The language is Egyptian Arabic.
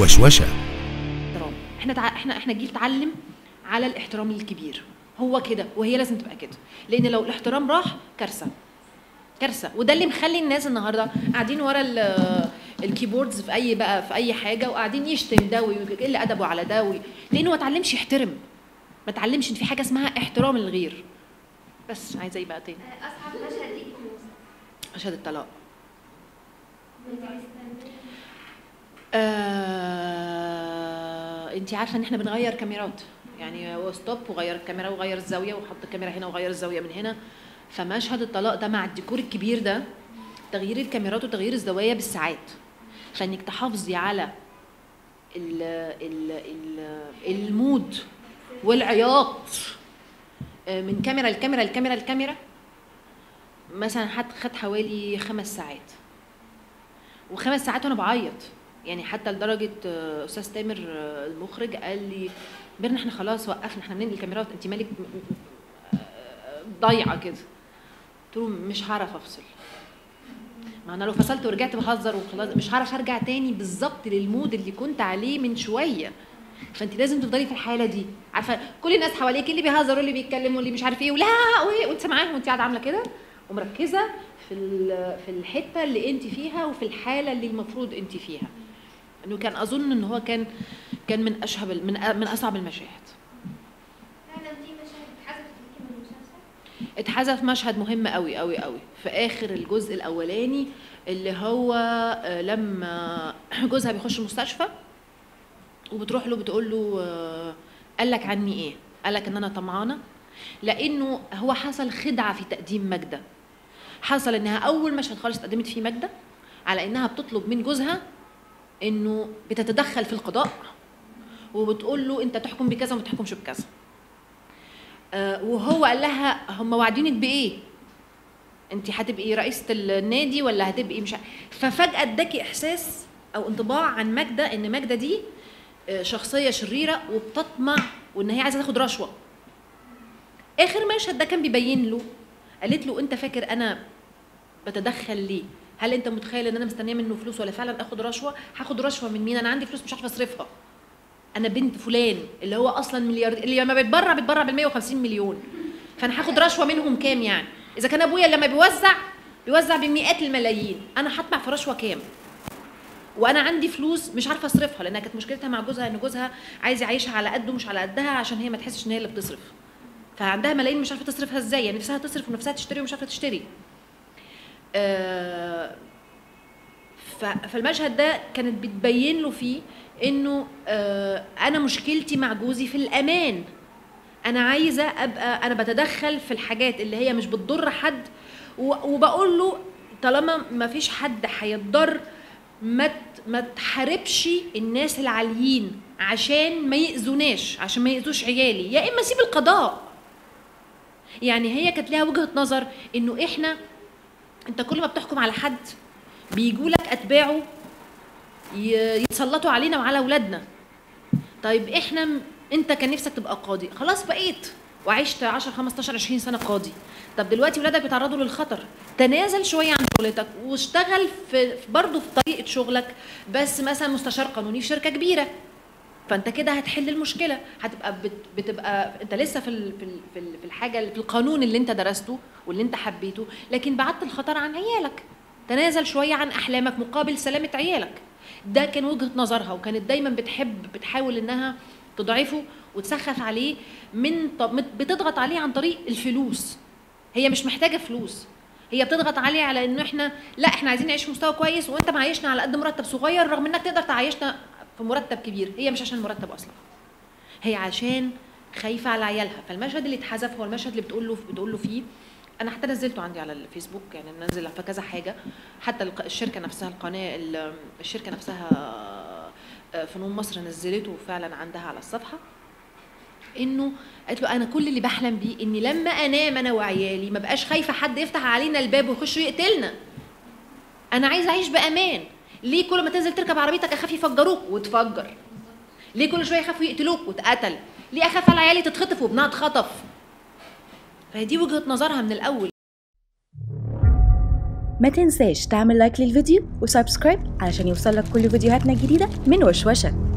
وشوشة احترام احنا تع... احنا احنا جيل اتعلم على الاحترام الكبير هو كده وهي لازم تبقى كده لان لو الاحترام راح كارثه كارثه وده اللي مخلي الناس النهارده قاعدين ورا ال- الكيبوردز في اي بقى في اي حاجه وقاعدين يشتم ده ويقل ادبه على ده وي- لانه ما اتعلمش يحترم ما اتعلمش ان في حاجه اسمها احترام الغير بس عايزه ايه بقى تاني اصعب مشهد ليك موسى مشهد الطلاق كنت مستنيه آه، انت عارفه ان احنا بنغير كاميرات يعني هو ستوب وغير الكاميرا وغير الزاويه وحط الكاميرا هنا وغير الزاويه من هنا فمشهد الطلاق ده مع الديكور الكبير ده تغيير الكاميرات وتغيير الزوايا بالساعات فانك تحافظي على ال ال ال المود والعياط آه، من كاميرا لكاميرا لكاميرا لكاميرا مثلا حد خد حوالي خمس ساعات وخمس ساعات وانا بعيط يعني حتى لدرجه آه، استاذ تامر آه، المخرج قال لي بيرنا احنا خلاص وقفنا احنا بننقل الكاميرات انت مالك م- م- آه، ضايعه كده قلت له مش هعرف افصل ما انا لو فصلت ورجعت بهزر وخلاص مش هعرف ارجع تاني بالظبط للمود اللي كنت عليه من شويه فانت لازم تفضلي في الحاله دي عارفه كل الناس حواليك اللي بيهزر واللي بيتكلم واللي مش عارف ايه ولا وايه وانت سامعاهم وانت قاعده عامله كده ومركزه في ال- في الحته اللي انت فيها وفي الحاله اللي المفروض انت فيها انه كان اظن ان هو كان كان من اشهب ال- من أ- من اصعب المشاهد فعلا في مشاهد اتحذفت ليكي من المسلسل اتحذف مشهد مهم قوي قوي قوي في اخر الجزء الاولاني اللي هو آه، لما جوزها بيخش المستشفى وبتروح له بتقول له آه، قال لك عني ايه قال لك ان انا طمعانه لانه هو حصل خدعه في تقديم ماجده حصل انها اول مشهد خالص قدمت فيه ماجده على انها بتطلب من جوزها انه بتتدخل في القضاء وبتقول له انت تحكم بكذا وما تحكمش بكذا آه، وهو قال لها هم واعدينك بايه انت هتبقي رئيسه النادي ولا هتبقي مش ع- ففجاه اداكي احساس او انطباع عن ماجده ان ماجده دي آه، شخصيه شريره وبتطمع وان هي عايزه تاخد رشوه اخر مشهد ده كان بيبين له قالت له انت فاكر انا بتدخل ليه هل انت متخيل ان انا مستنيه منه فلوس ولا فعلا اخد رشوه هاخد رشوه من مين انا عندي فلوس مش عارفه اصرفها انا بنت فلان اللي هو اصلا مليار اللي لما بيتبرع بيتبرع بال 150 مليون فانا هاخد رشوه منهم كام يعني اذا كان ابويا لما بيوزع بيوزع بمئات الملايين انا هطمع في رشوه كام وانا عندي فلوس مش عارفه اصرفها لانها كانت مشكلتها مع جوزها ان جوزها عايز يعيشها على قده مش على قدها عشان هي ما تحسش ان هي اللي بتصرف فعندها ملايين مش عارفه تصرفها ازاي يعني نفسها تصرف ونفسها تشتري ومش عارفه تشتري آه ف- فالمشهد ده كانت بتبين له فيه انه آه انا مشكلتي مع جوزي في الامان انا عايزه ابقى انا بتدخل في الحاجات اللي هي مش بتضر حد و- وبقول له طالما ما فيش حد هيتضر ما ت- ما تحاربش الناس العاليين عشان ما يأذوناش عشان ما يأذوش عيالي يا اما سيب القضاء يعني هي كانت ليها وجهه نظر انه احنا انت كل ما بتحكم على حد بيجوا لك اتباعه ي- يتسلطوا علينا وعلى اولادنا طيب احنا م- انت كان نفسك تبقى قاضي خلاص بقيت وعشت 10 15 20 سنه قاضي طب دلوقتي ولادك بيتعرضوا للخطر تنازل شويه عن شغلتك واشتغل في في- برضه في طريقه شغلك بس مثلا مستشار قانوني في شركه كبيره فانت كده هتحل المشكله هتبقى بت- بتبقى انت لسه في ال- في ال- في ال- في الحاجه اللي- في القانون اللي انت درسته واللي انت حبيته لكن بعدت الخطر عن عيالك تنازل شويه عن احلامك مقابل سلامه عيالك ده كان وجهه نظرها وكانت دايما بتحب بتحاول انها تضعفه وتسخف عليه من طب مت- بتضغط عليه عن طريق الفلوس هي مش محتاجه فلوس هي بتضغط عليه على انه احنا لا احنا عايزين نعيش في مستوى كويس وانت معيشنا على قد مرتب صغير رغم انك تقدر تعيشنا في مرتب كبير هي مش عشان المرتب اصلا هي عشان خايفه على عيالها فالمشهد اللي اتحذف هو المشهد اللي بتقول له بتقول له فيه انا حتى نزلته عندي على الفيسبوك يعني نزل في كذا حاجه حتى الق- الشركه نفسها القناه ال- الشركه نفسها آه، فنون مصر نزلته فعلا عندها على الصفحه انه قالت له انا كل اللي بحلم بيه اني لما انام انا وعيالي ما بقاش خايفه حد يفتح علينا الباب ويخش يقتلنا انا عايزه اعيش بامان ليه كل ما تنزل تركب عربيتك اخاف يفجروك وتفجر ليه كل شويه يخافوا يقتلوك وتقتل ليه اخاف على عيالي تتخطف وابنها اتخطف فهي دي وجهه نظرها من الاول ما تنساش تعمل لايك للفيديو وسبسكرايب علشان يوصلك كل فيديوهاتنا الجديدة من وشوشة